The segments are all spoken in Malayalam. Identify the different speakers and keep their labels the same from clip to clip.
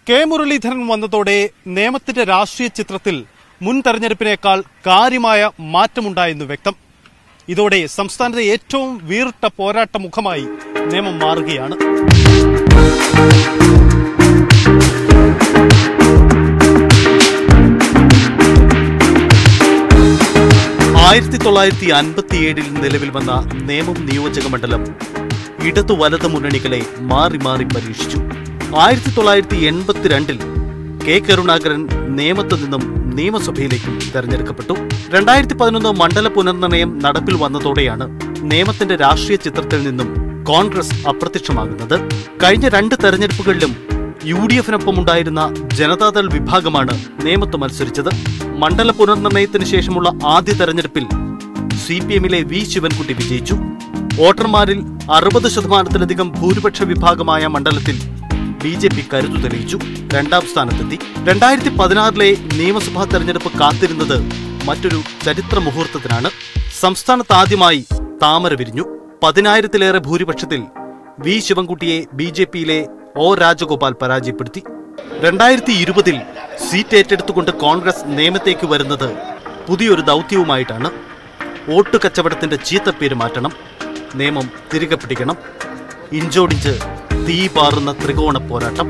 Speaker 1: കെ മുരളീധരൻ വന്നതോടെ നേമത്തിന്റെ രാഷ്ട്രീയ ചിത്രത്തിൽ മുൻ തെരഞ്ഞെടുപ്പിനേക്കാൾ കാര്യമായ മാറ്റമുണ്ടായെന്ന് വ്യക്തം ഇതോടെ സംസ്ഥാനത്തെ ഏറ്റവും വീറിട്ട പോരാട്ട മുഖമായി നിയമം മാറുകയാണ് ആയിരത്തി തൊള്ളായിരത്തി അൻപത്തിയേഴിൽ നിലവിൽ വന്ന നേമം നിയോജക മണ്ഡലം ഇടതു വലത് മുന്നണികളെ മാറി മാറി പരീക്ഷിച്ചു ആയിരത്തി തൊള്ളായിരത്തി എൺപത്തിരണ്ടിൽ കെ കരുണാകരൻ നേമത്തു നിന്നും നിയമസഭയിലേക്കും തെരഞ്ഞെടുക്കപ്പെട്ടു രണ്ടായിരത്തി പതിനൊന്ന് മണ്ഡല പുനർനിർണയം നടപ്പിൽ വന്നതോടെയാണ് നേമത്തിന്റെ രാഷ്ട്രീയ ചിത്രത്തിൽ നിന്നും കോൺഗ്രസ് അപ്രത്യക്ഷമാകുന്നത് കഴിഞ്ഞ രണ്ട് തെരഞ്ഞെടുപ്പുകളിലും യു ഡി എഫിനൊപ്പം ഉണ്ടായിരുന്ന ജനതാദൾ വിഭാഗമാണ് നേമത്ത് മത്സരിച്ചത് മണ്ഡല പുനർനിർണയത്തിന് ശേഷമുള്ള ആദ്യ തെരഞ്ഞെടുപ്പിൽ സി പി എമ്മിലെ വി ശിവൻകുട്ടി വിജയിച്ചു വോട്ടർമാരിൽ അറുപത് ശതമാനത്തിലധികം ഭൂരിപക്ഷ വിഭാഗമായ മണ്ഡലത്തിൽ ബി ജെ പി കരുതു തെളിയിച്ചു രണ്ടാം സ്ഥാനത്തെത്തി രണ്ടായിരത്തി പതിനാറിലെ നിയമസഭാ തെരഞ്ഞെടുപ്പ് കാത്തിരുന്നത് മറ്റൊരു ചരിത്ര മുഹൂർത്തത്തിനാണ് സംസ്ഥാനത്ത് ആദ്യമായി താമര വിരിഞ്ഞു പതിനായിരത്തിലേറെ ഭൂരിപക്ഷത്തിൽ വി ശിവൻകുട്ടിയെ ബി ജെ പിയിലെ ഒ രാജഗോപാൽ പരാജയപ്പെടുത്തി രണ്ടായിരത്തി ഇരുപതിൽ സീറ്റ് ഏറ്റെടുത്തുകൊണ്ട് കോൺഗ്രസ് നിയമത്തേക്ക് വരുന്നത് പുതിയൊരു ദൗത്യവുമായിട്ടാണ് വോട്ട് കച്ചവടത്തിന്റെ ചീത്തപ്പേര് മാറ്റണം നിയമം തിരികെ പിടിക്കണം ഇഞ്ചോടിഞ്ച് തീ പാറുന്ന ത്രികോണ പോരാട്ടം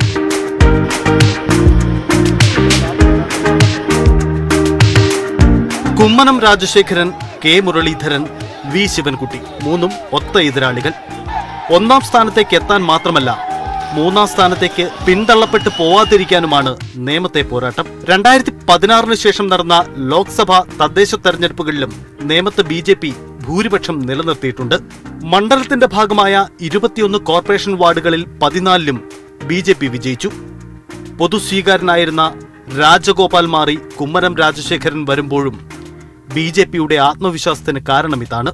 Speaker 1: കുമ്മനം രാജശേഖരൻ കെ മുരളീധരൻ വി ശിവൻകുട്ടി മൂന്നും ഒത്ത എതിരാളികൾ ഒന്നാം സ്ഥാനത്തേക്ക് എത്താൻ മാത്രമല്ല മൂന്നാം സ്ഥാനത്തേക്ക് പിന്തള്ളപ്പെട്ട് പോവാതിരിക്കാനുമാണ് നേമത്തെ പോരാട്ടം രണ്ടായിരത്തി പതിനാറിന് ശേഷം നടന്ന ലോക്സഭ തദ്ദേശ തെരഞ്ഞെടുപ്പുകളിലും നേമത്ത് ബി ജെ പി ഭൂരിപക്ഷം നിലനിർത്തിയിട്ടുണ്ട് മണ്ഡലത്തിന്റെ ഭാഗമായ ഇരുപത്തിയൊന്ന് കോർപ്പറേഷൻ വാർഡുകളിൽ പതിനാലിലും ബി ജെ പി വിജയിച്ചു പൊതുസ്വീകാരനായിരുന്ന രാജഗോപാൽ മാറി കുമ്മനം രാജശേഖരൻ വരുമ്പോഴും ബി ജെ പിയുടെ ആത്മവിശ്വാസത്തിന് കാരണം ഇതാണ്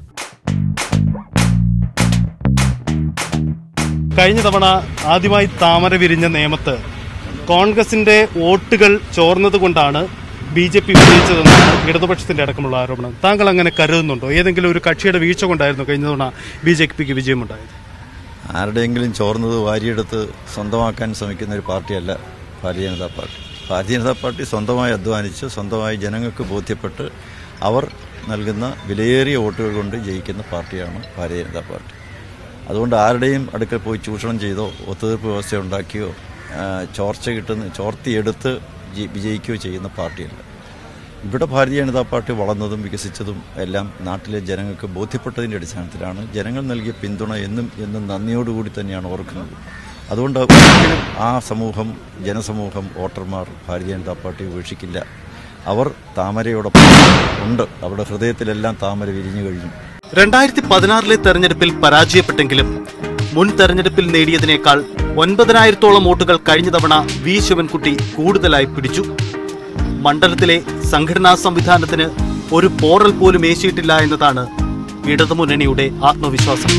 Speaker 1: കഴിഞ്ഞ തവണ ആദ്യമായി താമര വിരിഞ്ഞ നിയമത്ത് കോൺഗ്രസിന്റെ വോട്ടുകൾ ചോർന്നതുകൊണ്ടാണ് ബി ജെ പി വിജയിച്ചതെന്നാണ് ഇടതുപക്ഷത്തിന്റെ അടക്കമുള്ള ആരോപണം താങ്കൾ അങ്ങനെ കരുതുന്നുണ്ടോ ഏതെങ്കിലും ഒരു കക്ഷിയുടെ വീഴ്ച കൊണ്ടായിരുന്നു കഴിഞ്ഞ തവണ ബി ജെ പിക്ക് വിജയമുണ്ടായത്
Speaker 2: ആരുടെയെങ്കിലും ചോർന്നത് വാരിയെടുത്ത് സ്വന്തമാക്കാൻ ശ്രമിക്കുന്ന ഒരു പാർട്ടിയല്ല ഭാരതീയ ജനതാ പാർട്ടി ഭാരതീയ ജനതാ പാർട്ടി സ്വന്തമായി അധ്വാനിച്ച് സ്വന്തമായി ജനങ്ങൾക്ക് ബോധ്യപ്പെട്ട് അവർ നൽകുന്ന വിലയേറിയ വോട്ടുകൾ കൊണ്ട് ജയിക്കുന്ന പാർട്ടിയാണ് ഭാരതീയ ജനതാ പാർട്ടി അതുകൊണ്ട് ആരുടെയും അടുക്കൽ പോയി ചൂഷണം ചെയ്തോ ഒത്തുതീർപ്പ് വ്യവസ്ഥ ഉണ്ടാക്കിയോ ആ, ചോർച്ച കിട്ടുന്ന ചോർത്തിയെടുത്ത് ജി- വിജയിക്കുകയോ ചെയ്യുന്ന പാർട്ടിയല്ല ഇവിടെ ഭാരതീയ ജനതാ പാർട്ടി വളർന്നതും വികസിച്ചതും എല്ലാം നാട്ടിലെ ജനങ്ങൾക്ക് ബോധ്യപ്പെട്ടതിൻ്റെ അടിസ്ഥാനത്തിലാണ് ജനങ്ങൾ നൽകിയ പിന്തുണ എന്നും എന്നും നന്ദിയോടുകൂടി തന്നെയാണ് ഓർക്കുന്നത് അതുകൊണ്ട് ഒരിക്കലും ആ സമൂഹം ജനസമൂഹം വോട്ടർമാർ ഭാരതീയ ജനതാ പാർട്ടി ഉപേക്ഷിക്കില്ല അവർ താമരയോടൊപ്പം ഉണ്ട് അവരുടെ ഹൃദയത്തിലെല്ലാം താമര വിരിഞ്ഞു കഴിഞ്ഞു
Speaker 1: രണ്ടായിരത്തി പതിനാറിലെ തെരഞ്ഞെടുപ്പിൽ പരാജയപ്പെട്ടെങ്കിലും മുൻ തെരഞ്ഞെടുപ്പിൽ നേടിയതിനേക്കാൾ ഒൻപതിനായിരത്തോളം വോട്ടുകൾ കഴിഞ്ഞ തവണ വി ശിവൻകുട്ടി കൂടുതലായി പിടിച്ചു മണ്ഡലത്തിലെ സംഘടനാ സംവിധാനത്തിന് ഒരു പോറൽ പോലും ഏശിയിട്ടില്ല എന്നതാണ് ഇടതുമുന്നണിയുടെ ആത്മവിശ്വാസം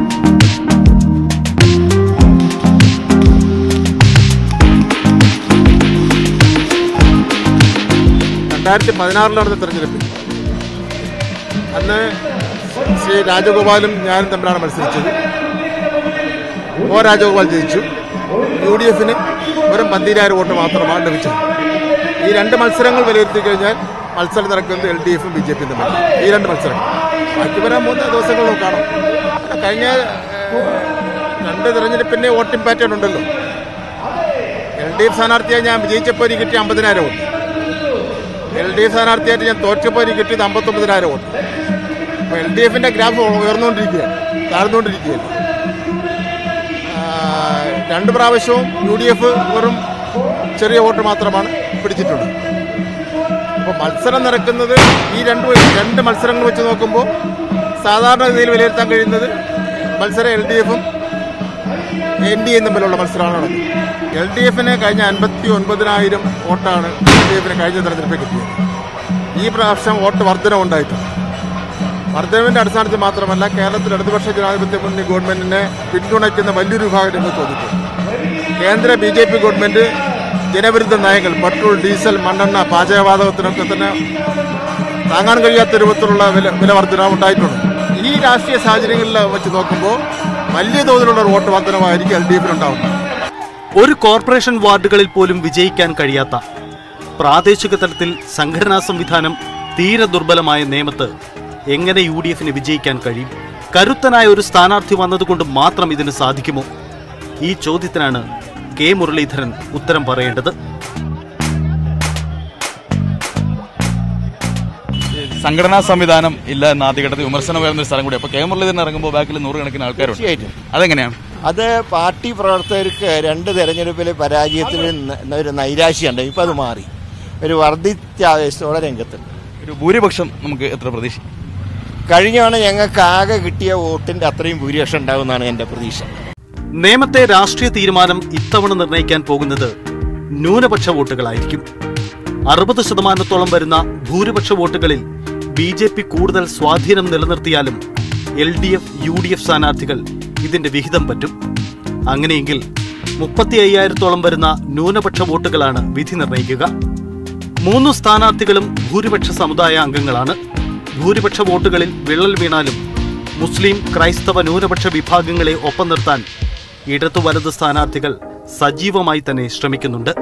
Speaker 3: രണ്ടായിരത്തി പതിനാറിൽ നടന്ന തെരഞ്ഞെടുപ്പിൽ അന്ന് ശ്രീ രാജഗോപാലും ഞാനും തമ്മിലാണ് മത്സരിച്ചത് ഒ രാജഗോപാൽ ജയിച്ചു യു ഡി എഫിന് വെറും പന്തിരായിരം വോട്ട് മാത്രമാണ് ലഭിച്ചത് ഈ രണ്ട് മത്സരങ്ങൾ വിലയിരുത്തി കഴിഞ്ഞാൽ മത്സരം നടക്കുന്നത് എൽ ഡി എഫും ബി ജെ പിയും തമ്മിൽ ഈ രണ്ട് മത്സരങ്ങൾ ബാക്കി വരാൻ പോകുന്ന ദിവസങ്ങളിൽ കാണാം കഴിഞ്ഞ ഏഹ്, രണ്ട് തെരഞ്ഞെടുപ്പിൻ്റെ വോട്ടിംഗ് പാറ്റേൺ ഉണ്ടല്ലോ എൽ ഡി എഫ് സ്ഥാനാർത്ഥിയായി ഞാൻ വിജയിച്ചപ്പോൾ എനിക്ക് കിട്ടിയ അമ്പതിനായിരം വോട്ട് എൽ ഡി എഫ് സ്ഥാനാർത്ഥിയായിട്ട് ഞാൻ തോറ്റപ്പോൾ എനിക്ക് കിട്ടിയത് അമ്പത്തൊമ്പതിനായിരം വോട്ട് അപ്പോൾ എൽ ഡി എഫിൻ്റെ ഗ്രാഫ് ഉയർന്നുകൊണ്ടിരിക്കുകയാണ് താഴ്ന്നുകൊണ്ടിരിക്കുകയാണ് ആ, രണ്ട് പ്രാവശ്യവും യു ഡി എഫ് വെറും ചെറിയ വോട്ട് മാത്രമാണ് പിടിച്ചിട്ടുള്ളത് അപ്പോൾ മത്സരം നടക്കുന്നത് ഈ രണ്ട് രണ്ട് മത്സരങ്ങൾ വെച്ച് നോക്കുമ്പോൾ സാധാരണ രീതിയിൽ വിലയിരുത്താൻ കഴിയുന്നത് മത്സരം എൽ ഡി എഫും എൻ ഡി എയും തമ്മിലുള്ള മത്സരമാണ് നടക്കുന്നത് എൽ ഡി എഫിന് കഴിഞ്ഞ അൻപത്തി ഒൻപതിനായിരം വോട്ടാണ് എൽ ഡി എഫിന് കഴിഞ്ഞ തെരഞ്ഞെടുപ്പിൽ കിട്ടിയത് ഈ പ്രാവശ്യം വോട്ട് വർധന ഉണ്ടായിട്ടുണ്ട് വർധനവിന്റെ അടിസ്ഥാനത്തിൽ മാത്രമല്ല കേരളത്തിൽ ഇടതുപക്ഷ ജനാധിപത്യ മുന്നണി ഗവൺമെന്റിനെ പിന്തുണയ്ക്കുന്ന വലിയൊരു വിഭാഗം രംഗത്ത് വന്നിട്ടുണ്ട് കേന്ദ്ര ബി ജെ പി ഗവൺമെന്റ് ജനവിരുദ്ധ നയങ്ങൾ പെട്രോൾ ഡീസൽ മണ്ണെണ്ണ പാചകവാതകത്തിനൊക്കെ തന്നെ താങ്ങാൻ കഴിയാത്ത രൂപത്തിലുള്ള വില വില വർധന ഉണ്ടായിട്ടുണ്ട് ഈ രാഷ്ട്രീയ സാഹചര്യങ്ങളിൽ വെച്ച് നോക്കുമ്പോൾ വലിയ തോതിലുള്ള ഒരു വോട്ട് വർധനമായിരിക്കും എൽ ഡി എഫിനുണ്ടാവുന്നത്
Speaker 1: ഒരു കോർപ്പറേഷൻ വാർഡുകളിൽ പോലും വിജയിക്കാൻ കഴിയാത്ത പ്രാദേശിക തലത്തിൽ സംഘടനാ സംവിധാനം തീരെ ദുർബലമായ നേമത്ത് എങ്ങനെ യു ഡി എഫിന് വിജയിക്കാൻ കഴിയും കരുത്തനായ ഒരു സ്ഥാനാർത്ഥി വന്നതുകൊണ്ട് മാത്രം ഇതിന് സാധിക്കുമോ ഈ ചോദ്യത്തിനാണ് കെ മുരളീധരൻ ഉത്തരം പറയേണ്ടത്
Speaker 4: സംഘടനാ സംവിധാനം ഇല്ല എന്ന ആദ്യഘട്ടത്തിൽ വിമർശനം വരുന്ന ഒരു സ്ഥലം കൂടി അപ്പൊ കെ മുരളീധരൻ ഇറങ്ങുമ്പോൾ ബാക്കിൽ നൂറുകണക്കിന് ആൾക്കാരുണ്ട്
Speaker 5: തീർച്ചയായിട്ടും
Speaker 4: അതെങ്ങനെയാണ്
Speaker 5: അത് പാർട്ടി പ്രവർത്തകർക്ക് രണ്ട് തെരഞ്ഞെടുപ്പിലെ പരാജയത്തിൽ ന- ഒരു നൈരാശ്യമുണ്ട് ഇപ്പം അത് മാറി ഒരു വർദ്ധിച്ച ആവേശത്തോടെ രംഗത്തുണ്ട്
Speaker 4: ഒരു ഭൂരിപക്ഷം നമുക്ക് എത്ര പ്രതീക്ഷ
Speaker 5: കഴിഞ്ഞ തവണ ഞങ്ങൾക്ക് ആകെ കിട്ടിയ വോട്ടിന്റെ അത്രയും ഭൂരിപക്ഷം ഉണ്ടാകുമെന്നാണ് എൻ്റെ പ്രതീക്ഷ
Speaker 1: നേമത്തെ രാഷ്ട്രീയ തീരുമാനം ഇത്തവണ നിർണ്ണയിക്കാൻ പോകുന്നത് ന്യൂനപക്ഷ വോട്ടുകളായിരിക്കും അറുപത് ശതമാനത്തോളം വരുന്ന ഭൂരിപക്ഷ വോട്ടുകളിൽ ബി ജെ പി കൂടുതൽ സ്വാധീനം നിലനിർത്തിയാലും L D F U D F സ്ഥാനാർത്ഥികൾ ഇതിന്റെ വിഹിതം പറ്റും അങ്ങനെയെങ്കിൽ മുപ്പത്തി അയ്യായിരത്തോളം വരുന്ന ന്യൂനപക്ഷ വോട്ടുകളാണ് വിധി നിർണ്ണയിക്കുക മൂന്ന് സ്ഥാനാർത്ഥികളും ഭൂരിപക്ഷ സമുദായ അംഗങ്ങളാണ് ഭൂരിപക്ഷ വോട്ടുകളിൽ വിള്ളൽ വീണാലും മുസ്ലിം ക്രൈസ്തവ ന്യൂനപക്ഷ വിഭാഗങ്ങളെ ഒപ്പം നിർത്താൻ ഇടതു വലത് സ്ഥാനാർത്ഥികൾ സജീവമായി തന്നെ ശ്രമിക്കുന്നുണ്ട്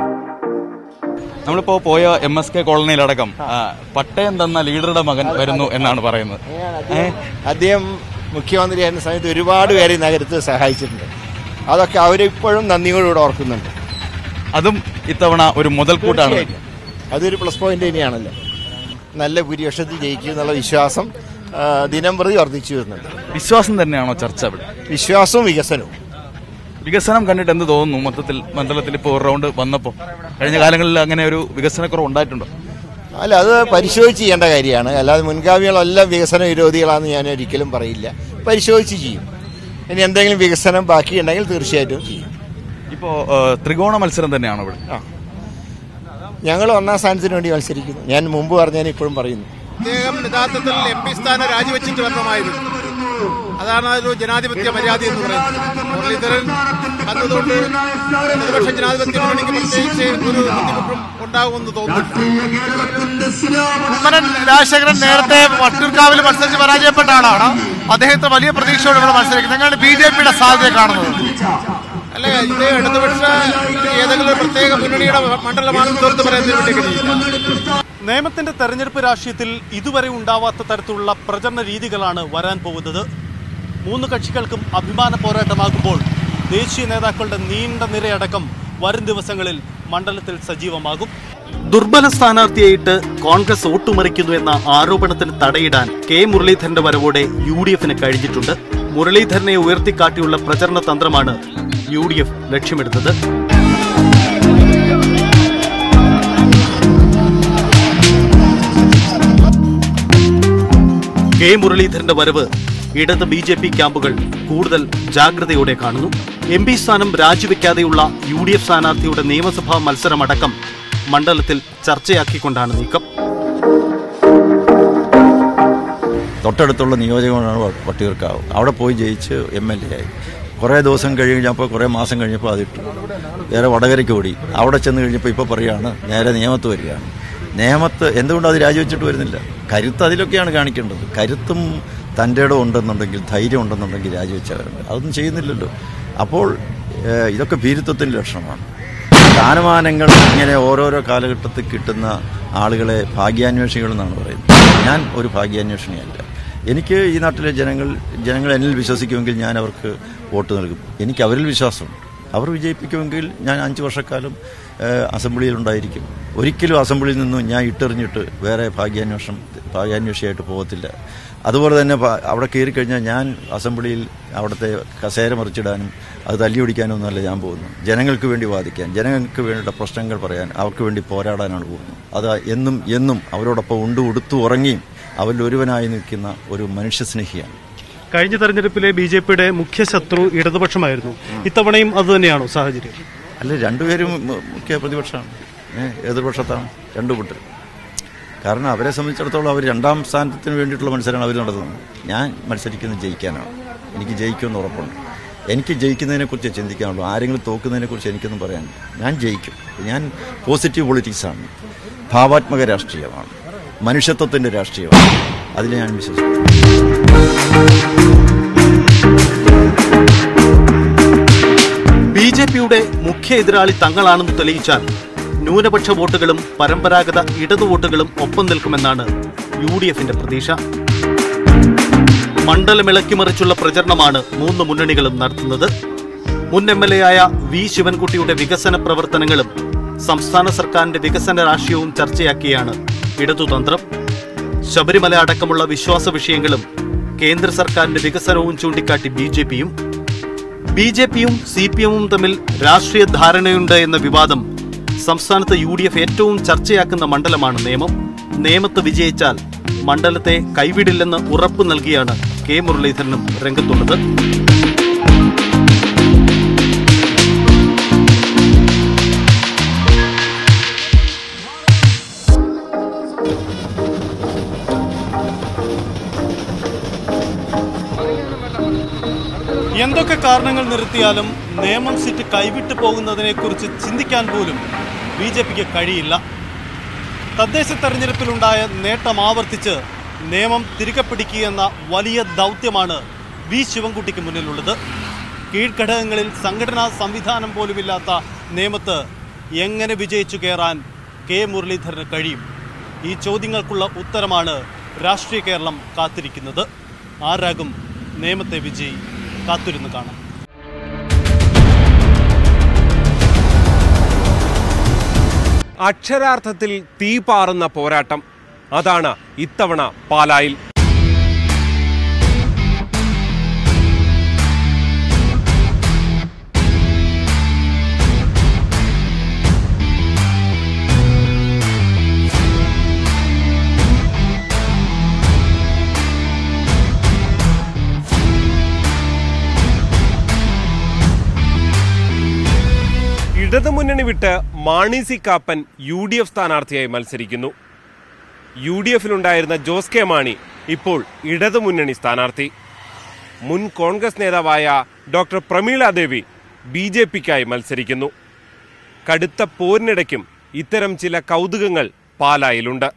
Speaker 4: നമ്മളിപ്പോ പോയ എം എസ് കെ കോളനിയിലടക്കം ആ, പട്ടയം തന്ന ലീഡറുടെ മകൻ വരുന്നു എന്നാണ് പറയുന്നത്
Speaker 5: അദ്ദേഹം മുഖ്യമന്ത്രിയായിരുന്ന സമയത്ത് ഒരുപാട് പേരെ ഈ നഗരത്തിൽ സഹായിച്ചിട്ടുണ്ട് അതൊക്കെ അവരിപ്പോഴും നന്ദിയോടുകൂടെ ഓർക്കുന്നുണ്ട്
Speaker 4: അതും ഇത്തവണ ഒരു മുതൽക്കൂട്ടാണ്
Speaker 5: തീർച്ചയായിട്ടും. അതൊരു പ്ലസ് പോയിന്റ് തന്നെയാണല്ലോ നല്ല ഭൂരിപക്ഷത്തിൽ ജയിക്കും എന്നുള്ള വിശ്വാസം ആ, ദിനം പ്രതി വർദ്ധിച്ചു വരുന്നുണ്ട്
Speaker 4: വിശ്വാസം തന്നെയാണോ ചർച്ച ഇവിടെ
Speaker 5: വിശ്വാസവും വികസനവും
Speaker 4: വികസനം കണ്ടിട്ട് എന്ത് തോന്നുന്നു മൊത്തത്തിൽ മണ്ഡലത്തിൽ ഇപ്പോൾ ഒരു റൗണ്ട് വന്നപ്പോൾ കഴിഞ്ഞ കാലങ്ങളിൽ അങ്ങനെ ഒരു വികസനക്കുറവ് ഉണ്ടായിട്ടുണ്ടോ
Speaker 5: അല്ല അത് പരിശോധിച്ച് ചെയ്യേണ്ട കാര്യമാണ് അല്ലാതെ മുൻഗാമികളെല്ലാം വികസന വിരോധികളാണെന്ന് ഞാൻ ഒരിക്കലും പറയില്ല പരിശോധിച്ച് ചെയ്യും ഇനി എന്തെങ്കിലും വികസനം ബാക്കിയുണ്ടെങ്കിൽ തീർച്ചയായിട്ടും ചെയ്യും
Speaker 4: ഇപ്പോൾ ത്രികോണ മത്സരം തന്നെയാണോ ഇവിടെ
Speaker 5: ആ ഞങ്ങൾ ഒന്നാം സ്ഥാനത്തിന് വേണ്ടി മത്സരിക്കുന്നു ഞാൻ മുമ്പ് പറഞ്ഞതിന് ഇപ്പോഴും പറയുന്നു
Speaker 3: അദ്ദേഹം യഥാർത്ഥത്തിൽ എം പി സ്ഥാനം രാജിവെച്ചിട്ട് വരണമായിരുന്നു അതാണ് ഒരു ജനാധിപത്യ മര്യാദ എന്ന് പറയുന്നത് മുരളീധരൻ വന്നതുകൊണ്ട് ഇടതുപക്ഷ ജനാധിപത്യ മുന്നണിക്ക് പ്രത്യേകിച്ച് ഒരു ബുദ്ധിമുട്ടും ഉണ്ടാകുമെന്ന് തോന്നുന്നില്ല
Speaker 6: കുമ്മനം രാജശേഖരൻ നേരത്തെ വട്ടിയൂർക്കാവിൽ മത്സരിച്ച് പരാജയപ്പെട്ട ആളാണ് അദ്ദേഹത്തെ വലിയ പ്രതീക്ഷയോടെ ഇവിടെ മത്സരിക്കുന്നത് എങ്ങനെയാണ് ബി ജെ പിയുടെ സാധ്യത കാണുന്നത്
Speaker 3: അല്ല ഇത് ഇടതുപക്ഷ ഏതെങ്കിലും ഒരു പ്രത്യേക മുന്നണിയുടെ മണ്ഡലമാണെന്ന് തീർത്ത് പറയുന്നതിന് വേണ്ടി കഴിയില്ല
Speaker 1: നേമത്തിന്റെ തെരഞ്ഞെടുപ്പ് രാഷ്ട്രീയത്തിൽ ഇതുവരെ ഉണ്ടാവാത്ത തരത്തിലുള്ള പ്രചരണ രീതികളാണ് വരാൻ പോകുന്നത് മൂന്ന് കക്ഷികൾക്കും അഭിമാന പോരാട്ടമാകുമ്പോൾ ദേശീയ നേതാക്കളുടെ നീണ്ട നിരയടക്കം വരും ദിവസങ്ങളിൽ മണ്ഡലത്തിൽ സജീവമാകും ദുർബല സ്ഥാനാർത്ഥിയായിട്ട് കോൺഗ്രസ് വോട്ടുമറിക്കുന്നു എന്ന ആരോപണത്തിന് തടയിടാൻ കെ മുരളീധരന്റെ വരവോടെ യു ഡി എഫിന് കഴിഞ്ഞിട്ടുണ്ട് മുരളീധരനെ ഉയർത്തിക്കാട്ടിയുള്ള പ്രചരണ തന്ത്രമാണ് യു ഡി എഫ് ലക്ഷ്യമിടുന്നത് കെ മുരളീധരന്റെ വരവ് ഇടത് ബി ജെ പി ക്യാമ്പുകൾ കൂടുതൽ ജാഗ്രതയോടെ കാണുന്നു എം പി സ്ഥാനം രാജിവെക്കാതെയുള്ള യു ഡി എഫ് സ്ഥാനാർത്ഥിയുടെ നിയമസഭാ മത്സരമടക്കം മണ്ഡലത്തിൽ ചർച്ചയാക്കിക്കൊണ്ടാണ് നീക്കം
Speaker 2: തൊട്ടടുത്തുള്ള നിയോജകമാണ് വ- വട്ടിയൂർക്കാവ് അവിടെ പോയി ജയിച്ച് എം എൽ എ ആയി കുറേ ദിവസം കഴിഞ്ഞപ്പോൾ കുറേ മാസം കഴിഞ്ഞപ്പോൾ അതിട്ടു വേറെ വടകരയ്ക്ക് ഓടി അവിടെ ചെന്ന് കഴിഞ്ഞപ്പോൾ ഇപ്പോൾ പറയുകയാണ് നേരെ നിയമത്ത് വരികയാണ് നിയമത്ത് എന്തുകൊണ്ട് അത് രാജിവെച്ചിട്ട് വരുന്നില്ല കരുത്ത് അതിലൊക്കെയാണ് കാണിക്കേണ്ടത് കരുത്തും തൻ്റെ ഇടം ഉണ്ടെന്നുണ്ടെങ്കിൽ ധൈര്യം ഉണ്ടെന്നുണ്ടെങ്കിൽ രാജിവെച്ചവരുണ്ട് അതൊന്നും ചെയ്യുന്നില്ലല്ലോ അപ്പോൾ ഏഹ്, ഇതൊക്കെ ഭീരുത്വത്തിൻ്റെ ലക്ഷണമാണ് സ്ഥാനമാനങ്ങൾ ഇങ്ങനെ ഓരോരോ കാലഘട്ടത്തിൽ കിട്ടുന്ന ആളുകളെ ഭാഗ്യാന്വേഷികൾ എന്നാണ് പറയുന്നത് ഞാൻ ഒരു ഭാഗ്യാന്വേഷണിയല്ല എനിക്ക് ഈ നാട്ടിലെ ജനങ്ങൾ ജനങ്ങൾ എന്നിൽ വിശ്വസിക്കുമെങ്കിൽ ഞാൻ അവർക്ക് വോട്ട് നൽകും എനിക്ക് അവരിൽ വിശ്വാസമുണ്ട് അവർ വിജയിപ്പിക്കുമെങ്കിൽ ഞാൻ അഞ്ച് വർഷക്കാലം ഏഹ്, അസംബ്ലിയിലുണ്ടായിരിക്കും ഒരിക്കലും അസംബ്ലിയിൽ നിന്നും ഞാൻ ഇട്ടെറിഞ്ഞിട്ട് വേറെ ഭാഗ്യാന്വേഷണം ഭാഗ്യാന്വേഷിയായിട്ട് പോകത്തില്ല അതുപോലെ തന്നെ പ- അവിടെ കയറി കഴിഞ്ഞാൽ ഞാൻ അസംബ്ലിയിൽ അവിടുത്തെ കസേര മറിച്ചിടാനും അത് തല്ലിയൊടിക്കാനും ഒന്നുമല്ല ഞാൻ പോകുന്നു ജനങ്ങൾക്ക് വേണ്ടി വാദിക്കാൻ ജനങ്ങൾക്ക് വേണ്ടിയുള്ള പ്രശ്നങ്ങൾ പറയാൻ അവർക്ക് വേണ്ടി പോരാടാനാണ് പോകുന്നത് അത് എന്നും എന്നും അവരോടൊപ്പം ഉണ്ട് ഉടുത്തു ഉറങ്ങിയും അവരിൽ ഒരുവനായി നിൽക്കുന്ന ഒരു മനുഷ്യസ്നേഹിയാണ്
Speaker 1: കഴിഞ്ഞ തെരഞ്ഞെടുപ്പിലെ ബി ജെ പിയുടെ മുഖ്യ ശത്രു ഇടതുപക്ഷമായിരുന്നു ഇത്തവണയും അതുതന്നെയാണോ സാഹചര്യം
Speaker 2: അല്ല രണ്ടുപേരും മു- മുഖ്യ പ്രതിപക്ഷമാണ് ഏഹ് എതിർപക്ഷത്താണ് രണ്ടു കൂട്ടർ കാരണം അവരെ സംബന്ധിച്ചിടത്തോളം അവർ രണ്ടാം സ്ഥാനത്തിന് വേണ്ടിയിട്ടുള്ള മത്സരമാണ് അവർ നടത്തുന്നത് ഞാൻ മത്സരിക്കുന്നത് ജയിക്കാനാണ് എനിക്ക് ജയിക്കുമെന്ന് ഉറപ്പുണ്ട് എനിക്ക് ജയിക്കുന്നതിനെക്കുറിച്ച് ചിന്തിക്കാനുള്ളൂ ആരെങ്കിലും തോക്കുന്നതിനെക്കുറിച്ച് എനിക്കൊന്നും പറയാനില്ല ഞാൻ ജയിക്കും ഞാൻ പോസിറ്റീവ് പൊളിറ്റിക്സാണ് ഭാവാത്മക രാഷ്ട്രീയമാണ് മനുഷ്യത്വത്തിൻ്റെ രാഷ്ട്രീയമാണ് അതിൽ ഞാൻ വിശ്വസിക്കുന്നു
Speaker 1: ബി ജെ പിയുടെ മുഖ്യ എതിരാളി തങ്ങളാണെന്ന് തെളിയിച്ചാൽ ന്യൂനപക്ഷ വോട്ടുകളും പരമ്പരാഗത ഇടതു വോട്ടുകളും ഒപ്പം നിൽക്കുമെന്നാണ് യു ഡി എഫിന്റെ പ്രതീക്ഷ മണ്ഡലം ഇളക്കിമറിച്ചുള്ള പ്രചരണമാണ് മൂന്ന് മുന്നണികളും നടത്തുന്നത് മുൻ എം എൽ എ ആയ വി ശിവൻകുട്ടിയുടെ വികസന പ്രവർത്തനങ്ങളും സംസ്ഥാന സർക്കാരിന്റെ വികസന രാഷ്ട്രീയവും ചർച്ചയാക്കിയാണ് ഇടതുതന്ത്രം ശബരിമല അടക്കമുള്ള വിശ്വാസ വിഷയങ്ങളും കേന്ദ്ര സർക്കാരിന്റെ വികസനവും ചൂണ്ടിക്കാട്ടി ബി ജെ പിയും ബി ജെ പിയും സി പി എമ്മും തമ്മിൽ രാഷ്ട്രീയ ധാരണയുണ്ട് എന്ന വിവാദം സംസ്ഥാനത്ത് യു ഡി എഫ് ഏറ്റവും ചർച്ചയാക്കുന്ന മണ്ഡലമാണ് നേമം നേമത്ത് വിജയിച്ചാൽ മണ്ഡലത്തെ കൈവിടില്ലെന്ന് ഉറപ്പു നൽകിയാണ് കെ മുരളീധരനും രംഗത്തുള്ളത് എന്തൊക്കെ കാരണങ്ങൾ നിർത്തിയാലും നേമം സീറ്റ് കൈവിട്ടു പോകുന്നതിനെക്കുറിച്ച് ചിന്തിക്കാൻ പോലും ബി ജെ പിക്ക് കഴിയില്ല തദ്ദേശ തെരഞ്ഞെടുപ്പിലുണ്ടായ നേട്ടം ആവർത്തിച്ച് നിയമം തിരികെ പിടിക്കുകയെന്ന വലിയ ദൗത്യമാണ് വി ശിവൻകുട്ടിക്ക് മുന്നിലുള്ളത് കീഴ്ഘടകങ്ങളിൽ സംഘടനാ സംവിധാനം പോലുമില്ലാത്ത നിയമത്ത് എങ്ങനെ വിജയിച്ചു കയറാൻ കെ മുരളീധരന് കഴിയും ഈ ചോദ്യങ്ങൾക്കുള്ള ഉത്തരമാണ് രാഷ്ട്രീയ കേരളം കാത്തിരിക്കുന്നത് ആരാകും നിയമത്തെ വിജയി കാത്തിരുന്ന് കാണാം
Speaker 7: അക്ഷരാർത്ഥത്തിൽ തീ പാറുന്ന പോരാട്ടം അതാണ് ഇത്തവണ പാലായിൽ ഇടതുമുന്നണി വിട്ട് Mani C Kappan U D F സ്ഥാനാർത്ഥിയായി മത്സരിക്കുന്നു യു ഡി എഫിലുണ്ടായിരുന്ന ജോസ് കെ മാണി ഇപ്പോൾ ഇടതുമുന്നണി സ്ഥാനാർത്ഥി മുൻ കോൺഗ്രസ് നേതാവായ doctor Prameela Devi B J പിക്കായി മത്സരിക്കുന്നു കടുത്ത പോരിനിടയ്ക്കും ഇത്തരം ചില കൗതുകങ്ങൾ പാലായിലുണ്ട്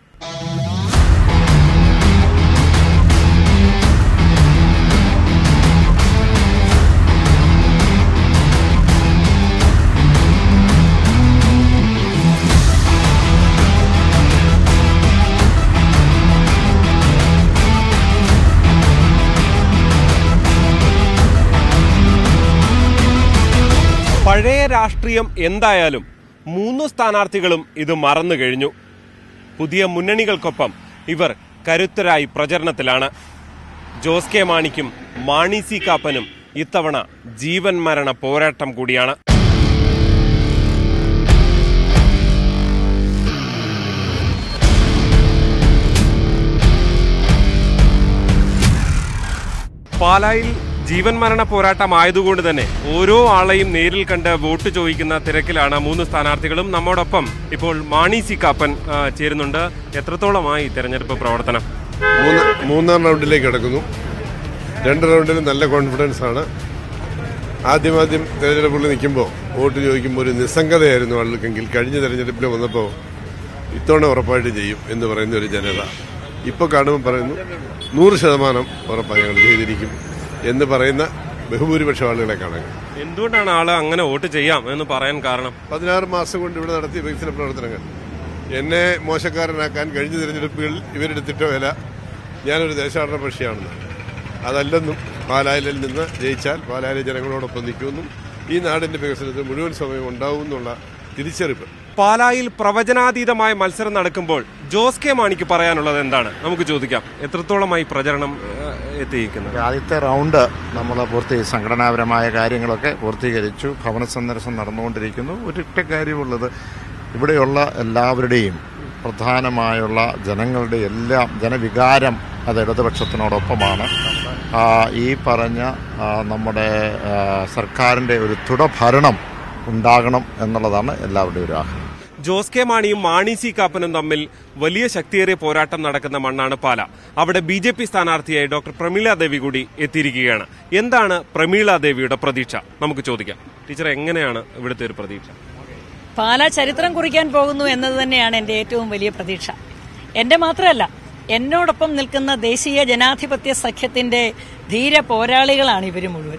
Speaker 7: പഴയ രാഷ്ട്രീയം എന്തായാലും മൂന്ന് സ്ഥാനാർത്ഥികളും ഇത് മറന്നു കഴിഞ്ഞു പുതിയ മുന്നണികൾക്കൊപ്പം ഇവർ കരുത്തരായി പ്രചരണത്തിലാണ് ജോസ് കെ മാണിക്കും മാണി സി കാപ്പനും ഇത്തവണ ജീവൻ മരണ പോരാട്ടം കൂടിയാണ് പാലായിൽ ജീവൻ മരണ പോരാട്ടമായതുകൊണ്ട് തന്നെ ഓരോ ആളെയും നേരിൽ കണ്ട് വോട്ട് ചോദിക്കുന്ന തിരക്കിലാണ് മൂന്ന് സ്ഥാനാർത്ഥികളും നമ്മോടൊപ്പം ഇപ്പോൾ മാണി സി കാപ്പൻ ആ, ചേരുന്നുണ്ട് എത്രത്തോളമായി തെരഞ്ഞെടുപ്പ് പ്രവർത്തനം
Speaker 8: മൂന്ന് മൂന്നാം റൗണ്ടിലേക്ക് കിടക്കുന്നു രണ്ട് റൗണ്ടിലും നല്ല കോൺഫിഡൻസ് ആണ് ആദ്യമാദ്യം തെരഞ്ഞെടുപ്പിൽ നിൽക്കുമ്പോൾ വോട്ട് ചോദിക്കുമ്പോൾ ഒരു നിസ്സംഗതയായിരുന്നു ആളുകൾക്കെങ്കിൽ കഴിഞ്ഞ തെരഞ്ഞെടുപ്പിൽ വന്നപ്പോൾ ഇത്തവണ ഉറപ്പായിട്ട് ചെയ്യും എന്ന് പറയുന്ന ഒരു ജനത ഇപ്പോൾ കാണുമ്പോൾ പറയുന്നു നൂറ് ശതമാനം ഉറപ്പായി ഞങ്ങൾ ചെയ്തിരിക്കും എന്ന് പറയുന്ന ബഹുഭൂരിപക്ഷം ആളുകളെ കാണാൻ
Speaker 7: എന്തുകൊണ്ടാണ് ആള് അങ്ങനെ വോട്ട് ചെയ്യാം എന്ന് പറയാൻ കാരണം
Speaker 8: പതിനാറ് മാസം കൊണ്ട് ഇവിടെ നടത്തിയ വികസന പ്രവർത്തനങ്ങൾ എന്നെ മോശക്കാരനാക്കാൻ കഴിഞ്ഞ തിരഞ്ഞെടുപ്പുകളിൽ ഇവരെടുത്തിട്ട വില ഞാനൊരു ദേശാടന പക്ഷിയാണെന്ന് അതല്ലെന്നും പാലായിലിൽ നിന്ന് ജയിച്ചാൽ പാലായിലെ ജനങ്ങളോടൊപ്പം നിൽക്കുമെന്നും ഈ നാടിന്റെ വികസനത്തിന് മുഴുവൻ സമയം ഉണ്ടാവും എന്നുള്ള തിരിച്ചറിവ്
Speaker 7: പാലായിൽ പ്രവചനാതീതമായ മത്സരം നടക്കുമ്പോൾ ജോസ് കെ മാണിക്ക് പറയാനുള്ളത് എന്താണ് നമുക്ക് ചോദിക്കാം എത്രത്തോളമായി പ്രചരണം ആ, എത്തിയിരിക്കുന്നത്
Speaker 9: ആദ്യത്തെ റൗണ്ട് നമ്മൾ പൂർത്തി സംഘടനാപരമായ കാര്യങ്ങളൊക്കെ പൂർത്തീകരിച്ചു ഭവന സന്ദർശനം നടന്നുകൊണ്ടിരിക്കുന്നു ഒരൊറ്റ കാര്യമുള്ളത് ഇവിടെയുള്ള എല്ലാവരുടെയും പ്രധാനമായുള്ള ജനങ്ങളുടെ എല്ലാം ജനവികാരം അത് ഇടതുപക്ഷത്തിനോടൊപ്പമാണ് ആ, ഈ പറഞ്ഞ ആ, നമ്മുടെ ആ, സർക്കാരിൻ്റെ ഒരു തുടഭരണം ഉണ്ടാകണം എന്നുള്ളതാണ് എല്ലാവരുടെയും ഒരു ആഗ്രഹം
Speaker 7: ജോസ് കെ മാണിയും മാണി സി കാപ്പനും തമ്മിൽ വലിയ ശക്തിയേറിയ പോരാട്ടം നടക്കുന്ന മണ്ണാണ് പാല അവിടെ ബി ജെ പി സ്ഥാനാർത്ഥിയായി ഡോക്ടർ പ്രമീള ദേവി കൂടി എത്തിയിരിക്കുകയാണ് എന്താണ് പ്രമീള ദേവിയുടെ പ്രതീക്ഷ നമുക്ക് ചോദിക്കാം ടീച്ചർ എങ്ങനെയാണ് ഇവിടുത്തെ ഒരു പ്രതീക്ഷ
Speaker 10: പാല ചരിത്രം കുറിക്കാൻ പോകുന്നു എന്നത് തന്നെയാണ് എൻ്റെ ഏറ്റവും വലിയ പ്രതീക്ഷ എൻ്റെ മാത്രമല്ല എന്നോടൊപ്പം നിൽക്കുന്ന ദേശീയ ജനാധിപത്യ സഖ്യത്തിന്റെ ധീര പോരാളികളാണ് ഇവർ മുഴുവൻ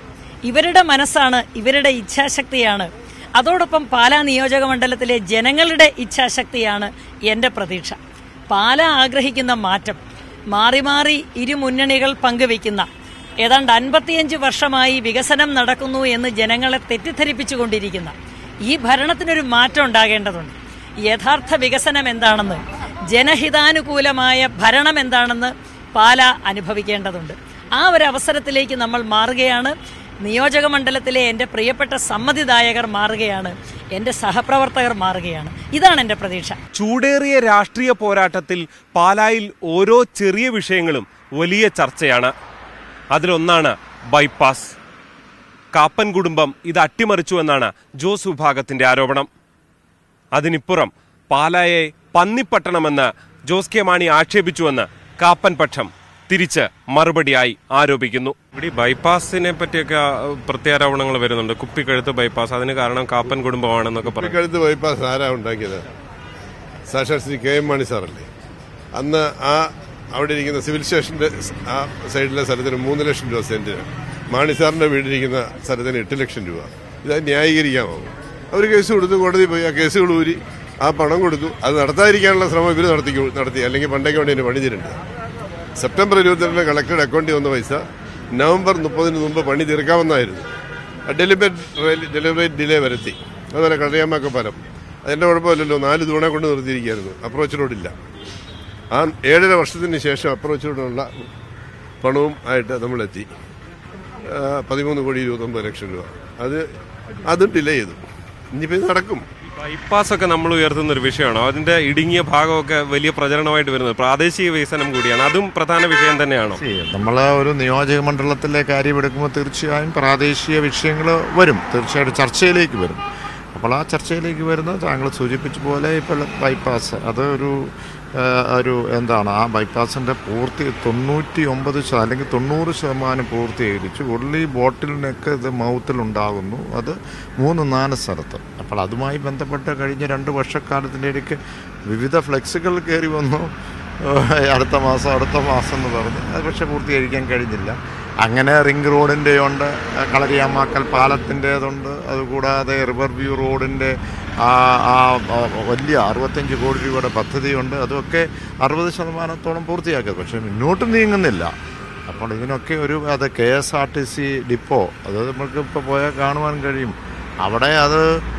Speaker 10: ഇവരുടെ മനസ്സാണ് ഇവരുടെ ഇച്ഛാശക്തിയാണ് അതോടൊപ്പം പാലാ നിയോജക മണ്ഡലത്തിലെ ജനങ്ങളുടെ ഇച്ഛാശക്തിയാണ് എൻ്റെ പ്രതീക്ഷ പാല ആഗ്രഹിക്കുന്ന മാറ്റം മാറി മാറി ഇരു മുന്നണികൾ പങ്കുവയ്ക്കുന്ന ഏതാണ്ട് അൻപത്തിയഞ്ച് വർഷമായി വികസനം നടക്കുന്നു എന്ന് ജനങ്ങളെ തെറ്റിദ്ധരിപ്പിച്ചുകൊണ്ടിരിക്കുന്ന ഈ ഭരണത്തിനൊരു മാറ്റം ഉണ്ടാകേണ്ടതുണ്ട് യഥാർത്ഥ വികസനം എന്താണെന്ന് ജനഹിതാനുകൂലമായ ഭരണം എന്താണെന്ന് പാല അനുഭവിക്കേണ്ടതുണ്ട് ആ ഒരു അവസരത്തിലേക്ക് നമ്മൾ മാറുകയാണ് നിയോജക മണ്ഡലത്തിലെ എൻ്റെ പ്രിയപ്പെട്ട സമ്മതിദായകർ മാറുകയാണ് എൻ്റെ സഹപ്രവർത്തകർ മാറുകയാണ് ഇതാണ് എൻ്റെ പ്രതീക്ഷ
Speaker 7: ചൂടേറിയ രാഷ്ട്രീയ പോരാട്ടത്തിൽ പാലായിൽ ഓരോ ചെറിയ വിഷയങ്ങളും വലിയ ചർച്ചയാണ് അതിലൊന്നാണ് ബൈപ്പാസ് കാപ്പൻ കുടുംബം ഇത് അട്ടിമറിച്ചു എന്നാണ് ജോസ് വിഭാഗത്തിന്റെ ആരോപണം അതിനിപ്പുറം പാലായെ പന്നിപ്പട്ടണമെന്ന് ജോസ് കെ മാണി ആക്ഷേപിച്ചുവെന്ന് കാപ്പൻ പക്ഷം തിരിച്ച് മറുപടിയായി ആരോപിക്കുന്നു ഇവിടെ ഈ ബൈപ്പാസിനെ പറ്റിയൊക്കെ ആ, പ്രത്യാരോപണങ്ങൾ വരുന്നുണ്ട് കുപ്പിക്കഴുത്ത് ബൈപ്പാസ് അതിന് കാരണം കാപ്പൻ കുടുംബമാണെന്നൊക്കെ പറയും
Speaker 8: കുപ്പിക്കഴുത്ത് ബൈപ്പാസ് ആരാ ഉണ്ടാക്കിയത് സാക്ഷാൽ ശ്രീ കെ എം മാണി സാറല്ലേ അന്ന് ആ അവിടെ ഇരിക്കുന്ന സിവിൽ സ്റ്റേഷന്റെ സ് ആ സൈഡിലെ സ്ഥലത്തിന് മൂന്ന് ലക്ഷം രൂപ സെന്റിന് മാണി സാറിന്റെ വീടിരിക്കുന്ന സ്ഥലത്തിന് എട്ട് ലക്ഷം രൂപ ഇത് ന്യായീകരിക്കാമോ അവർ കേസ് കൊടുത്തു കോടതി പോയി ആ കേസുകൾ ഊരി ആ പണം കൊടുത്തു അത് നടത്താതിരിക്കാനുള്ള ശ്രമം ഇവർ നടത്തി നടത്തി അല്ലെങ്കിൽ പണ്ടേക്ക് വേണ്ടി എന്നെ പണിതിരുണ്ട് സെപ്റ്റംബർ ഇരുപത്തിരണ്ടിന് കളക്ടറുടെ അക്കൗണ്ടിൽ വന്ന പൈസ നവംബർ മുപ്പതിന് മുമ്പ് പണി തീർക്കാമെന്നായിരുന്നു ഡെലിബറേറ്റ് ഡെലിബറേറ്റ് ഡിലേ വരുത്തി അതുപോലെ കടയാമ്മക്ക് ഫലം അതിൻ്റെ കുഴപ്പമില്ലല്ലോ നാല് തൂണെ കൊണ്ട് നിർത്തിയിരിക്കുകയായിരുന്നു അപ്രോച്ച് റോഡില്ല ആ ഏഴര വർഷത്തിന് ശേഷം അപ്രോച്ച് റോഡിനുള്ള പണവും ആയിട്ട് നമ്മളെത്തി ആ, പതിമൂന്ന് കോടി ഇരുപത്തൊമ്പത് ലക്ഷം രൂപ അത് അതും ഡിലേ ചെയ്തു ഇനിയിപ്പോൾ ഇത് നടക്കും
Speaker 7: ബൈപ്പാസ് ഒക്കെ നമ്മൾ ഉയർത്തുന്ന ഒരു വിഷയമാണ് അതിന്റെ ഇടുങ്ങിയ ഭാഗമൊക്കെ വലിയ പ്രചരണമായിട്ട് വരുന്നത് പ്രാദേശിക വികസനം കൂടിയാണ് അതും പ്രധാന വിഷയം തന്നെയാണോ
Speaker 9: നമ്മൾ ഒരു നിയോജക മണ്ഡലത്തിലെ കാര്യം എടുക്കുമ്പോൾ തീർച്ചയായും പ്രാദേശിക വിഷയങ്ങൾ വരും തീർച്ചയായിട്ടും ചർച്ചയിലേക്ക് വരും അപ്പോൾ ആ ചർച്ചയിലേക്ക് വരുന്ന താങ്കൾ സൂചിപ്പിച്ച പോലെ ഇപ്പോൾ ബൈപ്പാസ് അത് ഒരു ആ, ഒരു എന്താണ് ആ ബൈപ്പാസിൻ്റെ പൂർത്തി തൊണ്ണൂറ്റി ഒമ്പത് ശത- അല്ലെങ്കിൽ തൊണ്ണൂറ് ശതമാനം പൂർത്തീകരിച്ചു ഉള്ളി ബോട്ടിലിനൊക്കെ ഇത് മൗത്തിലുണ്ടാകുന്നു അത് മൂന്ന് നാല് സ്ഥലത്ത് അപ്പോൾ അതുമായി ബന്ധപ്പെട്ട് കഴിഞ്ഞ രണ്ട് വർഷക്കാലത്തിൻ്റെ ഇടയ്ക്ക് വിവിധ ഫ്ലെക്സുകൾ കയറി വന്നു ഏഹ് അടുത്ത മാസം അടുത്ത മാസം എന്ന് പറഞ്ഞ് അത് പക്ഷേ പൂർത്തീകരിക്കാൻ കഴിഞ്ഞില്ല അങ്ങനെ റിംഗ് റോഡിൻ്റെ ഉണ്ട് കളരിയാമാക്കൽ പാലത്തിൻ്റേതുണ്ട് അതുകൂടാതെ റിവർ വ്യൂ റോഡിൻ്റെ ആ ആ ആ വലിയ അറുപത്തഞ്ച് കോടി രൂപയുടെ പദ്ധതിയുണ്ട് അതൊക്കെ അറുപത് ശതമാനത്തോളം പൂർത്തിയാക്കിയത് പക്ഷേ മുന്നോട്ട് നീങ്ങുന്നില്ല അപ്പോൾ ഇതിനൊക്കെ ഒരു അത് K S R T C depot അത് നമുക്ക് ഇപ്പോൾ പോയാൽ കാണുവാൻ കഴിയും അവിടെ അത്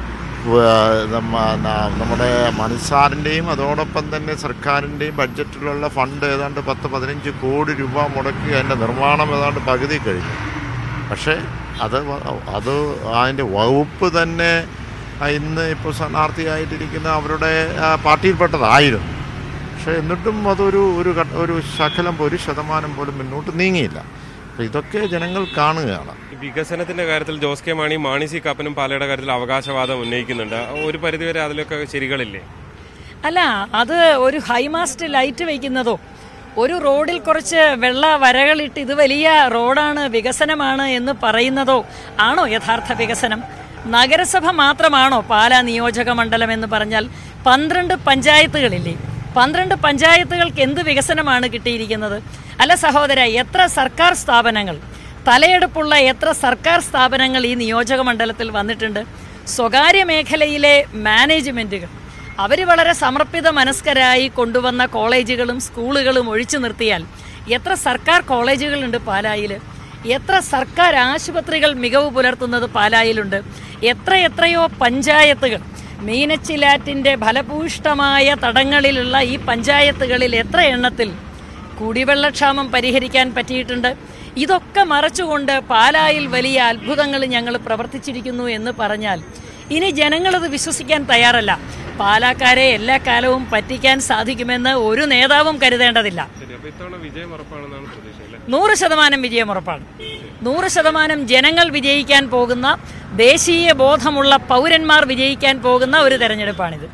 Speaker 9: വ- നമ്മ- ന- നമ്മുടെ മണിസാറിൻ്റെയും അതോടൊപ്പം തന്നെ സർക്കാരിൻ്റെയും ബഡ്ജറ്റിലുള്ള ഫണ്ട് ഏതാണ്ട് പത്ത് പതിനഞ്ച് കോടി രൂപ മുടക്കി അതിൻ്റെ നിർമ്മാണം ഏതാണ്ട് പകുതി കഴിഞ്ഞു പക്ഷേ അത് വ- അത് അതിൻ്റെ വകുപ്പ് തന്നെ ആ, ഇന്ന് ഇപ്പോൾ സ്ഥാനാർത്ഥിയായിട്ടിരിക്കുന്ന അവരുടെ ആ, പാർട്ടിയിൽപ്പെട്ടതായിരുന്നു പക്ഷേ എന്നിട്ടും അതൊരു ഒരു ഘട്ട- ഒരു ശകലം ഒരു ശതമാനം പോലും മുന്നോട്ട് നീങ്ങിയില്ല അപ്പോൾ ഇതൊക്കെ ജനങ്ങൾ കാണുകയാണ്
Speaker 7: ഈ വികസനത്തിന്റെ കാര്യത്തിൽ ജോസ് കെ മാണി മാണി സി കാപ്പനും പാലയുടെ കാര്യത്തിൽ അവകാശവാദം ഉന്നയിക്കുന്നുണ്ട് ഒരു പരിധിവരെ അതിലൊക്കെ ശരികളില്ലേ
Speaker 10: അല്ല അത് ഒരു ഹൈമാസ്റ്റ് ലൈറ്റ് വയ്ക്കുന്നതോ ഒരു റോഡിൽ കുറച്ച് വെള്ള വരകളിട്ട് ഇത് വലിയ റോഡാണ് വികസനമാണ് എന്ന് പറയുന്നതോ ആണോ യഥാർത്ഥ വികസനം നഗരസഭ മാത്രമാണോ പാലാ നിയോജക മണ്ഡലം എന്ന് പറഞ്ഞാൽ പന്ത്രണ്ട് പഞ്ചായത്തുകളില്ലേ പന്ത്രണ്ട് പഞ്ചായത്തുകൾക്ക് എന്ത് വികസനമാണ് കിട്ടിയിരിക്കുന്നത് അല്ല സഹോദര എത്ര സർക്കാർ സ്ഥാപനങ്ങൾ തലയെടുപ്പുള്ള എത്ര സർക്കാർ സ്ഥാപനങ്ങൾ ഈ നിയോജക മണ്ഡലത്തിൽ വന്നിട്ടുണ്ട് സ്വകാര്യ മേഖലയിലെ മാനേജ്മെന്റുകൾ അവർ വളരെ സമർപ്പിത മനസ്കരായി കൊണ്ടുവന്ന കോളേജുകളും സ്കൂളുകളും ഒഴിച്ചു നിർത്തിയാൽ എത്ര സർക്കാർ കോളേജുകളുണ്ട് പാലായിൽ എത്ര സർക്കാർ ആശുപത്രികൾ മികവ് പുലർത്തുന്നത് പാലായിലുണ്ട് എത്ര എത്രയോ പഞ്ചായത്തുകൾ മീനച്ചിലാറ്റിൻ്റെ ഫലഭൂയിഷ്ടമായ തടങ്ങളിലുള്ള ഈ പഞ്ചായത്തുകളിൽ എത്ര എണ്ണത്തിൽ കുടിവെള്ളക്ഷാമം പരിഹരിക്കാൻ പറ്റിയിട്ടുണ്ട് ഇതൊക്കെ മറച്ചുകൊണ്ട് പാലായിൽ വലിയ അത്ഭുതങ്ങൾ ഞങ്ങൾ പ്രവർത്തിച്ചിരിക്കുന്നു എന്ന് പറഞ്ഞാൽ ഇനി ജനങ്ങളത് വിശ്വസിക്കാൻ തയ്യാറല്ല പാലാക്കാരെ എല്ലാ കാലവും പറ്റിക്കാൻ സാധിക്കുമെന്ന് ഒരു നേതാവും കരുതേണ്ടതില്ല
Speaker 7: ശരി അപ്പൊ ഇത്തവണ വിജയം ഉറപ്പാണെന്നാണ് പ്രതീക്ഷ അല്ലേ
Speaker 10: നൂറ് ശതമാനം വിജയം ഉറപ്പാണ് നൂറ് ശതമാനം ജനങ്ങൾ വിജയിക്കാൻ പോകുന്ന ദേശീയ ബോധമുള്ള പൗരന്മാർ വിജയിക്കാൻ പോകുന്ന ഒരു തെരഞ്ഞെടുപ്പാണിത്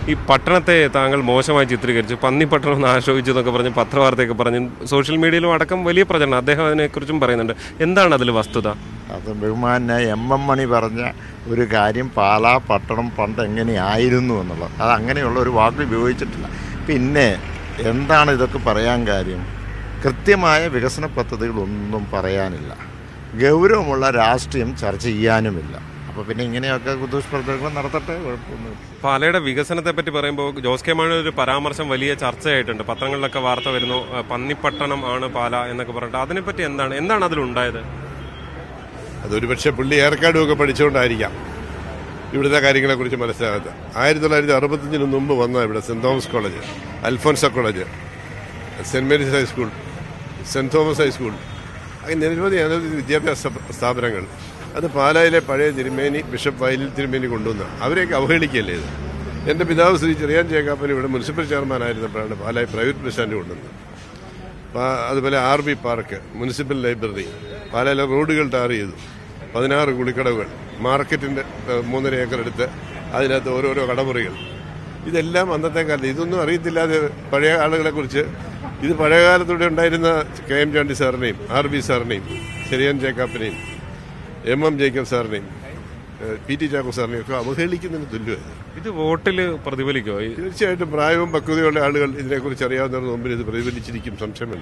Speaker 7: ഈ പട്ടണത്തെ താങ്കൾ മോശമായി ചിത്രീകരിച്ചു പന്നിപ്പട്ടണം എന്ന് ആശ്രയിച്ചു എന്നൊക്കെ പറഞ്ഞ് പത്രവാർത്തയൊക്കെ പറഞ്ഞ് സോഷ്യൽ മീഡിയയിലും അടക്കം വലിയ പ്രചരണം അദ്ദേഹം അതിനെക്കുറിച്ചും പറയുന്നുണ്ട് എന്താണ് അതിൽ വസ്തുത
Speaker 9: അത് ബഹുമാന എം എം മണി പറഞ്ഞ ഒരു കാര്യം പാലാ പട്ടണം പണ്ട് എങ്ങനെയായിരുന്നു എന്നുള്ളത് അത് അങ്ങനെയുള്ള ഒരു വാക്ക് ഉപയോഗിച്ചിട്ടില്ല പിന്നെ എന്താണ് ഇതൊക്കെ പറയാൻ കാര്യം കൃത്യമായ വികസന പദ്ധതികളൊന്നും പറയാനില്ല ഗൗരവമുള്ള രാഷ്ട്രീയം ചർച്ച ചെയ്യാനുമില്ല അപ്പോൾ പിന്നെ ഇങ്ങനെയൊക്കെ ദുഷ്പ്രചരണം നടത്തട്ടെ കുഴപ്പമൊന്നുമില്ല
Speaker 7: പാലയുടെ വികസനത്തെ പറ്റി പറയുമ്പോൾ ജോസ് കെ മാണിയുടെ ഒരു പരാമർശം വലിയ ചർച്ചയായിട്ടുണ്ട് പത്രങ്ങളിലൊക്കെ വാർത്ത വരുന്നു ആ, പന്നിപ്പട്ടണം ആണ് പാല എന്നൊക്കെ പറഞ്ഞിട്ട് അതിനെപ്പറ്റി എന്താണ് എന്താണ് അതിലുണ്ടായത്
Speaker 8: അതൊരു പക്ഷേ പുള്ളി ഏർക്കാടും ഒക്കെ പഠിച്ചുകൊണ്ടായിരിക്കാം ഇവിടുത്തെ കാര്യങ്ങളെക്കുറിച്ച് മനസ്സിലാകാത്ത ആയിരത്തി തൊള്ളായിരത്തി അറുപത്തഞ്ചിന് മുമ്പ് വന്ന ഇവിടെ saint Thomas college Alphonsa college saint Mary's high school saint Thomas high school അങ്ങനെ നിരവധി അനവധി വിദ്യാഭ്യാസ സ്ഥാപനങ്ങൾ അത് പാലായിലെ പഴയ തിരുമേനി ബിഷപ്പ് വയലിൽ തിരുമേനി കൊണ്ടുവന്ന അവരെയൊക്കെ അവഹേളിക്കുകയല്ലേ ഇത് എൻ്റെ പിതാവ് ശ്രീ ചെറിയാൻ ചേക്കാപ്പൻ ഇവിടെ മുനിസിപ്പൽ ചെയർമാൻ ആയിരുന്നപ്പോഴാണ് പാലായി പ്രൈവറ്റ് ബസ് സ്റ്റാൻഡ് കൊണ്ടുവന്നത് പാ- അതുപോലെ R B park municipal library പാലയിലെ റോഡുകൾ ടാർ ചെയ്തു പതിനാറ് കുളിക്കടവുകൾ മാർക്കറ്റിൻ്റെ ഏഹ്, മൂന്നര ഏക്കർ എടുത്ത് അതിനകത്ത് ഓരോരോ കടമുറികൾ ഇതെല്ലാം അന്നത്തെ കാലത്ത് ഇതൊന്നും അറിയത്തില്ലാതെ പഴയ ആളുകളെ കുറിച്ച് ഇത് പഴയ കാലത്തൂടെ ഉണ്ടായിരുന്ന കെ എം ചാണ്ടി സാറിനെയും ആർ ബി സാറിനെയും ചെറിയൻ ജേക്കാപ്പിനെയും എം എം ജേക്കബ് സാറിനെയും ഏഹ്, പി ടി ചാക്കോ സാറിനെയും ഒക്കെ അവഹേളിക്കുന്നതിന് തുല്യമായിരുന്നു
Speaker 7: ഇത് വോട്ടിൽ പ്രതിഫലിക്കോ ഈ-
Speaker 8: തീർച്ചയായിട്ടും പ്രായവും പക്വതയുള്ള ആളുകൾ ഇതിനെക്കുറിച്ച് അറിയാവുന്നവരുടെ മുമ്പിൽ ഇത് പ്രതിഫലിച്ചിരിക്കും സംശയമില്ല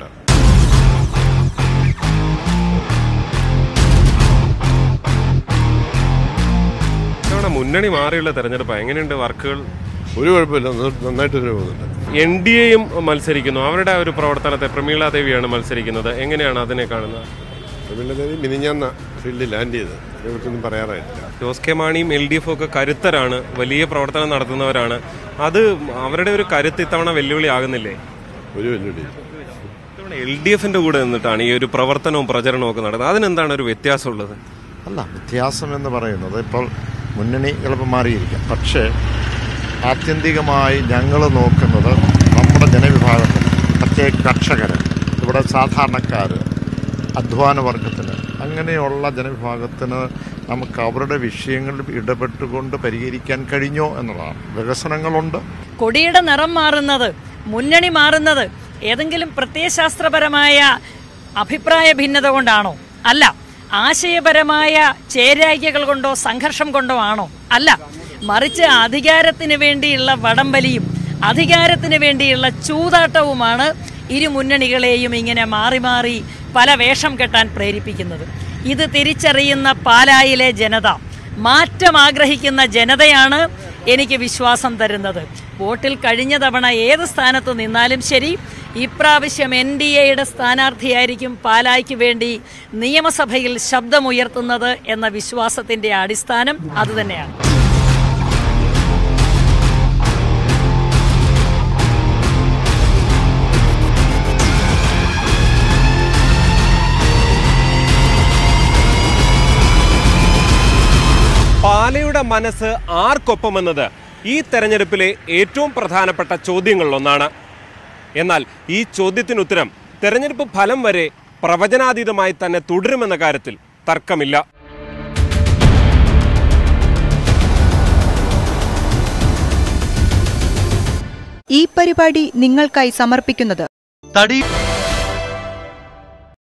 Speaker 7: ഇത്തവണ മുന്നണി മാറിയുള്ള തെരഞ്ഞെടുപ്പ് എങ്ങനെയുണ്ട് വർക്കുകൾ
Speaker 8: ഒരു കുഴപ്പമില്ല നന്ന- നന്നായിട്ട് തന്നെ പോകുന്നുണ്ട്
Speaker 7: എൻ ഡി എയും മത്സരിക്കുന്നു അവരുടെ ആ ഒരു പ്രവർത്തനത്തെ പ്രമീള ദേവിയാണ് മത്സരിക്കുന്നത് എങ്ങനെയാണ് അതിനെ കാണുന്നത്
Speaker 8: പ്രമീളദേവി മിനിഞ്ഞാന്ന ഫീൽഡിൽ ലാൻഡ് ചെയ്ത് അതിനെക്കുറിച്ചൊന്നും പറയാറായിട്ടില്ല
Speaker 7: ജോസ് കെ മാണിയും എൽ ഡി എഫും ഒക്കെ കരുത്തരാണ് വലിയ പ്രവർത്തനം നടത്തുന്നവരാണ് അത് അവരുടെ ഒരു കരുത്ത് ഇത്തവണ വെല്ലുവിളി ആകുന്നില്ലേ
Speaker 8: ഒരു വെല്ലുവിളി
Speaker 7: ഇത്തവണ എൽ ഡി എഫിന്റെ കൂടെ നിന്നിട്ടാണ് ഈ ഒരു പ്രവർത്തനവും പ്രചരണവും ഒക്കെ നടന്നത് അതിനെന്താണ് ഒരു വ്യത്യാസമുള്ളത്
Speaker 9: അല്ല വ്യത്യാസം എന്ന് പറയുന്നത് ഇപ്പോൾ മുന്നണി ചിലപ്പോൾ മാറിയിരിക്കാം പക്ഷേ ആത്യന്തികമായി ഞങ്ങൾ നോക്കുന്നത് നമ്മുടെ ജനവിഭാഗത്തിൽ പ്രത്യേക കർഷകർ ഇവിടെ സാധാരണക്കാർ അധ്വാന വർഗത്തിന് അങ്ങനെയുള്ള ജനവിഭാഗത്തിന് നമുക്ക് അവരുടെ വിഷയങ്ങളിൽ ഇടപെട്ടുകൊണ്ട് പരിഹരിക്കാൻ കഴിഞ്ഞോ എന്നുള്ളതാണ് വികസനങ്ങളുണ്ട്
Speaker 10: കൊടിയുടെ നിറം മാറുന്നത് മുന്നണി മാറുന്നത് ഏതെങ്കിലും പ്രത്യയശാസ്ത്രപരമായ അഭിപ്രായ ഭിന്നത കൊണ്ടാണോ അല്ല ആശയപരമായ ചേരായ്കകൾ കൊണ്ടോ സംഘർഷം കൊണ്ടോ ആണോ അല്ല മറിച്ച് അധികാരത്തിന് വേണ്ടിയുള്ള വടംവലിയും അധികാരത്തിന് വേണ്ടിയുള്ള ചൂതാട്ടവുമാണ് ഇരു മുന്നണികളെയും ഇങ്ങനെ മാറി മാറി പല വേഷം കെട്ടാൻ പ്രേരിപ്പിക്കുന്നത് ഇത് തിരിച്ചറിയുന്ന പാലായിലെ ജനത മാറ്റം ആഗ്രഹിക്കുന്ന ജനതയാണ് എനിക്ക് വിശ്വാസം തരുന്നത് വോട്ടിൽ കഴിഞ്ഞ തവണ ഏത് സ്ഥാനത്ത് നിന്നാലും ശരി ഇപ്രാവശ്യം എൻ ഡി എയുടെ സ്ഥാനാർത്ഥിയായിരിക്കും പാലായ്ക്ക് വേണ്ടി നിയമസഭയിൽ ശബ്ദമുയർത്തുന്നത് എന്ന വിശ്വാസത്തിന്റെ അടിസ്ഥാനം അതുതന്നെയാണ്
Speaker 7: പാലയുടെ മനസ്സ് ആർക്കൊപ്പമെന്നത് ഈ തെരഞ്ഞെടുപ്പിലെ ഏറ്റവും പ്രധാനപ്പെട്ട ചോദ്യങ്ങളിലൊന്നാണ് എന്നാൽ ഈ ചോദ്യത്തിനുത്തരം തെരഞ്ഞെടുപ്പ് ഫലം വരെ പ്രവചനാതീതമായി തന്നെ തുടരുമെന്ന കാര്യത്തിൽ തർക്കമില്ല
Speaker 11: ഈ പരിപാടി നിങ്ങൾക്കായി സമർപ്പിക്കുന്നത്
Speaker 1: തടി